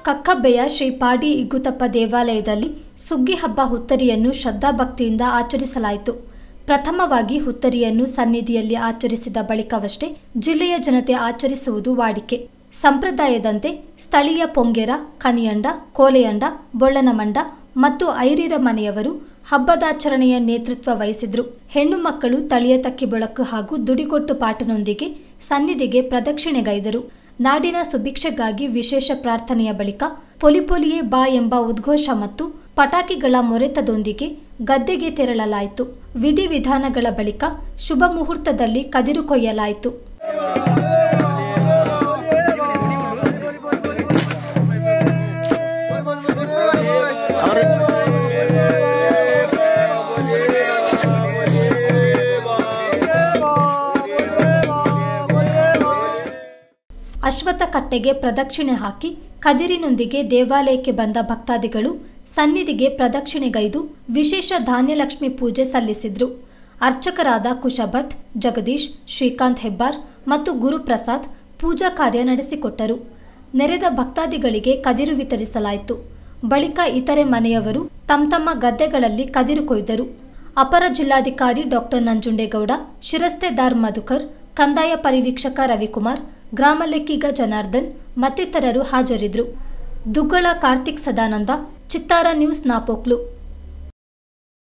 ಕಕ್ಕಬ್ಬೆಯ ಶ್ರೀ ಪಾಡಿ ಇಗ್ಗುತಪ್ಪ ದೇವಾಲಯದಲ್ಲಿ ಸುಗ್ಗಿ ಹಬ್ಬ ಹುತ್ತರಿಯನ್ನು ಶ್ರದ್ಧಾಭಕ್ತಿಯಿಂದ ಆಚರಿಸಲಾಯಿತು ಪ್ರಥಮವಾಗಿ ಹುತ್ತರಿಯನ್ನು ಸನ್ನಿಧಿಯಲ್ಲಿ ಆಚರಿಸಿದ ಬಳಿಕವಷ್ಟೇ ಜಿಲ್ಲೆಯ ಜನತೆ ಆಚರಿಸುವುದು ವಾಡಿಕೆ ಸಂಪ್ರದಾಯದಂತೆ ಸ್ಥಳೀಯ ಪೊಂಗೆರ ಕನಿಯಂಡ ಕೋಲೆಯಂಡ ಬೊಳ್ಳನಮಂಡ ಮತ್ತು ಐರಿರ ಮನೆಯವರು ಹಬ್ಬದಾಚರಣೆಯ ನೇತೃತ್ವ ವಹಿಸಿದ್ರು ಹೆಣ್ಣು ಮಕ್ಕಳು ತಳಿಯ ತಕ್ಕಿ ಬೆಳಕು ಹಾಗೂ ದುಡಿಗೊಟ್ಟು ಪಾಟನೊಂದಿಗೆ ಸನ್ನಿಧಿಗೆ ಪ್ರದಕ್ಷಿಣೆಗೈದರು ನಾಡಿನ ಸುಭಿಕ್ಷೆಗಾಗಿ ವಿಶೇಷ ಪ್ರಾರ್ಥನೆಯ ಬಳಿಕ ಪೊಲಿಪೊಲಿಯೇ ಬಾ ಎಂಬ ಉದ್ಘೋಷ ಮತ್ತು ಪಟಾಕಿಗಳ ಮೊರೆತದೊಂದಿಗೆ ಗದ್ದೆಗೆ ತೆರಳಲಾಯಿತು ವಿಧಿವಿಧಾನಗಳ ಬಳಿಕ ಶುಭ ಮುಹೂರ್ತದಲ್ಲಿ ಕದಿರು ಕೊಯ್ಯಲಾಯಿತು ಅಶ್ವತ್ಥ ಕಟ್ಟೆಗೆ ಪ್ರದಕ್ಷಿಣೆ ಹಾಕಿ ಕದಿರಿನೊಂದಿಗೆ ದೇವಾಲಯಕ್ಕೆ ಬಂದ ಭಕ್ತಾದಿಗಳು ಸನ್ನಿಧಿಗೆ ಪ್ರದಕ್ಷಿಣೆಗೈದು ವಿಶೇಷ ಧಾನ್ಯಲಕ್ಷ್ಮಿ ಪೂಜೆ ಸಲ್ಲಿಸಿದ್ರು ಅರ್ಚಕರಾದ ಕುಶಭಟ್ ಜಗದೀಶ್ ಶ್ರೀಕಾಂತ್ ಹೆಬ್ಬಾರ್ ಮತ್ತು ಗುರುಪ್ರಸಾದ್ ಪೂಜಾ ಕಾರ್ಯ ನಡೆಸಿಕೊಟ್ಟರು ನೆರೆದ ಭಕ್ತಾದಿಗಳಿಗೆ ಕದಿರು ವಿತರಿಸಲಾಯಿತು ಬಳಿಕ ಇತರೆ ಮನೆಯವರು ತಮ್ಮ ತಮ್ಮ ಗದ್ದೆಗಳಲ್ಲಿ ಕದಿರು ಕೊಯ್ದರು ಅಪರ ಜಿಲ್ಲಾಧಿಕಾರಿ ಡಾಕ್ಟರ್ ನಂಜುಂಡೇಗೌಡ ಶಿರಸ್ತೆದಾರ್ ಮಧುಕರ್ ಕಂದಾಯ ಪರಿವೀಕ್ಷಕ ರವಿಕುಮಾರ್ ಗ್ರಾಮ ಲೆಕ್ಕಿಗ ಜನಾರ್ದನ್ ಮತ್ತಿತರರು ಹಾಜರಿದ್ದರು ದುಗ್ಗಳ ಕಾರ್ತಿಕ್ ಸದಾನಂದ ಚಿತ್ತಾರ ನ್ಯೂಸ್ ನಾಪೋಕ್ಲು